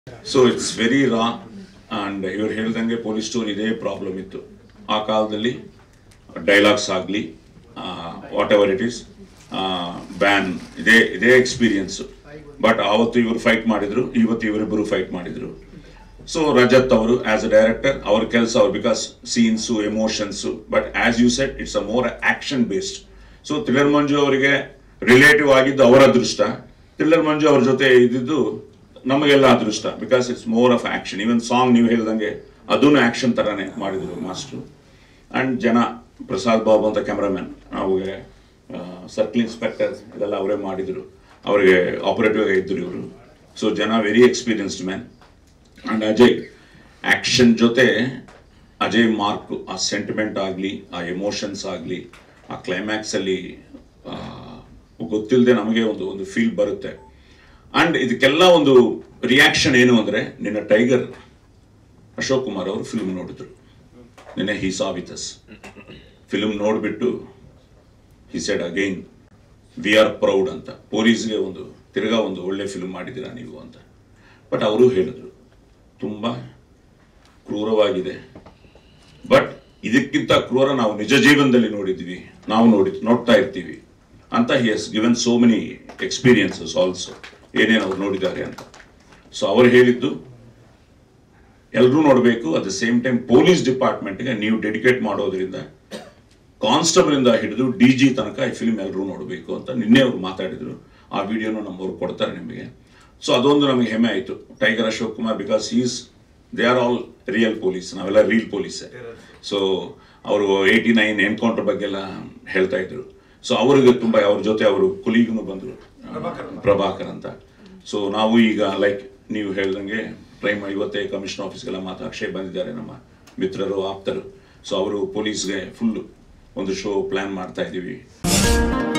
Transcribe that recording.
so it's very raw and ಇವ್ರು ಹೇಳ್ದಂಗೆ police store ಇದೇ ಪ್ರಾಬ್ಲಮ್ ಇತ್ತು ಆ ಕಾಲದಲ್ಲಿ ಡೈಲಾಗ್ಸ್ ಆಗಲಿ whatever it is ban ಇದೇ ಇದೇ ಎಕ್ಸ್ಪೀರಿಯನ್ಸ್ ಬಟ್ ಆವತ್ತು ಇವರು ಫೈಟ್ ಮಾಡಿದ್ರು ಇವತ್ತು ಇವರಿಬ್ಬರು ಫೈಟ್ ಮಾಡಿದ್ರು ಸೊ ರಜತ್ ಅವರು ಆಸ್ ಅ ಡೈರೆಕ್ಟರ್ ಅವ್ರ ಕೆಲಸ ಅವ್ರು because scenes emotions but as you set it's a more action based so thriller Manju ಅವರಿಗೆ ರಿಲೇಟಿವ್ ಆಗಿದ್ದು ಅವರ ಅದೃಷ್ಟ ಥ್ರಿಲ್ಲರ್ ಮಂಜು ಅವ್ರ ಜೊತೆ ಇದ್ದಿದ್ದು ನಮಗೆಲ್ಲ ಅದೃಷ್ಟ because it's more of action even song ನೀವು ಹೇಳ್ದಂಗೆ ಅದನ್ನು ಆಕ್ಷನ್ ತರಾನೇ ಮಾಡಿದ್ರು ಮಾಸ್ಟ್ರು ಅಂಡ್ ಜನ ಪ್ರಸಾದ್ ಬಾಬು ಅಂತ ಕ್ಯಾಮ್ರಾಮನ್ ಅವ್ರಿಗೆ ಸರ್ಕಲ್ ಇನ್ಸ್ಪೆಕ್ಟರ್ ಇದೆಲ್ಲ ಅವರೇ ಮಾಡಿದ್ರು ಅವರಿಗೆ ಆಪರೇಟಿವ್ ಆಗಿ ಇದ್ರು ಇವರು ಸೊ ಜನ very experienced man and Ajay action ಜೊತೆ ಅಜಯ್ ಮಾರ್ಕ್ ಆ ಸೆಂಟಿಮೆಂಟ್ ಆಗಲಿ ಆ ಎಮೋಷನ್ಸ್ ಆಗಲಿ ಆ ಕ್ಲೈಮ್ಯಾಕ್ಸ್ ಅಲ್ಲಿ ಆ, ಗೊತ್ತಿಲ್ಲದೆ ನಮಗೆ ಒಂದು ಒಂದು ಫೀಲ್ ಬರುತ್ತೆ ಅಂಡ್ ಇದಕ್ಕೆಲ್ಲ ಒಂದು ರಿಯಾಕ್ಷನ್ ಏನು ಅಂದ್ರೆ ನಿನ್ನ ಟೈಗರ್ ಅಶೋಕ್ ಕುಮಾರ್ ಅವರು ಫಿಲ್ಮ್ ನೋಡಿದ್ರು ನಿನ್ನೆ he saw with us film ನೋಡ್ಬಿಟ್ಟು he said again we are proud ಅಂತ ಪೊಲೀಸ್ಗೆ ಒಂದು ತಿರ್ಗಾ ಒಂದು ಒಳ್ಳೆ ಫಿಲ್ಮ್ ಮಾಡಿದ್ದೀರಾ ನೀವು ಅಂತ ಬಟ್ ಅವರು ಹೇಳಿದ್ರು ತುಂಬ ಕ್ರೂರವಾಗಿದೆ ಬಟ್ ಇದಕ್ಕಿಂತ ಕ್ರೂರ ನಾವು ನಿಜ ಜೀವನದಲ್ಲಿ ನೋಡಿದ್ವಿ ನಾವು ನೋಡಿ ನೋಡ್ತಾ ಇರ್ತೀವಿ ಅಂತ he has given so many experiences also ಏನೇನು ಅವ್ರು ನೋಡಿದ್ದಾರೆ ಅಂತ ಸೊ ಅವ್ರು ಹೇಳಿದ್ದು ಎಲ್ಲರೂ ನೋಡಬೇಕು at the same time police ಡಿಪಾರ್ಟ್ಮೆಂಟ್ಗೆ ನೀವು ಡೆಡಿಕೇಟ್ ಮಾಡೋದ್ರಿಂದ ಕಾನ್ಸ್ಟಬಲ್ ಇಂದ ಹಿಡಿದು ಡಿ ಜಿ ತನಕ ಈ ಫಿಲ್ಮ್ ಎಲ್ಲರೂ ನೋಡಬೇಕು ಅಂತ ನಿನ್ನೆ ಅವ್ರು ಮಾತಾಡಿದ್ರು ಆ ವಿಡಿಯೋನ ನಮ್ಮವ್ರು ಕೊಡ್ತಾರೆ ನಿಮಗೆ ಸೊ ಅದೊಂದು ನಮಗೆ ಹೆಮ್ಮೆ ಆಯಿತು tiger Ashok Kumar because is they are all real police ನಾವೆಲ್ಲ ರೀಲ್ ಪೊಲೀಸೇ ಸೊ ಅವರು ಏಯ್ಟಿ ನೈನ್ ಎನ್ಕೌಂಟರ್ ಬಗ್ಗೆ ಎಲ್ಲ ಹೇಳ್ತಾ ಇದ್ರು ಸೊ ಅವ್ರಿಗೆ ತುಂಬ ಅವ್ರ ಜೊತೆ ಅವರು ಕುಲೀಗೂ ಬಂದರು ಪ್ರಭಾಕರ್ ಅಂತ ಸೊ ನಾವು ಈಗ ಲೈಕ್ ನೀವು ಹೇಳ್ದಂಗೆ ಟ್ರೈ ಮಾಡಿ ಇವತ್ತೇ ಕಮಿಷನ್ ಆಫೀಸ್ಗೆಲ್ಲ ಮಾತು ಅಕ್ಷಯ್ ಬಂದಿದ್ದಾರೆ ನಮ್ಮ ಮಿತ್ರರು ಆಪ್ತರು ಸೊ ಅವರು ಪೊಲೀಸ್ಗೆ ಫುಲ್ ಒಂದು ಶೋ ಪ್ಲಾನ್ ಮಾಡ್ತಾ ಇದ್ದೀವಿ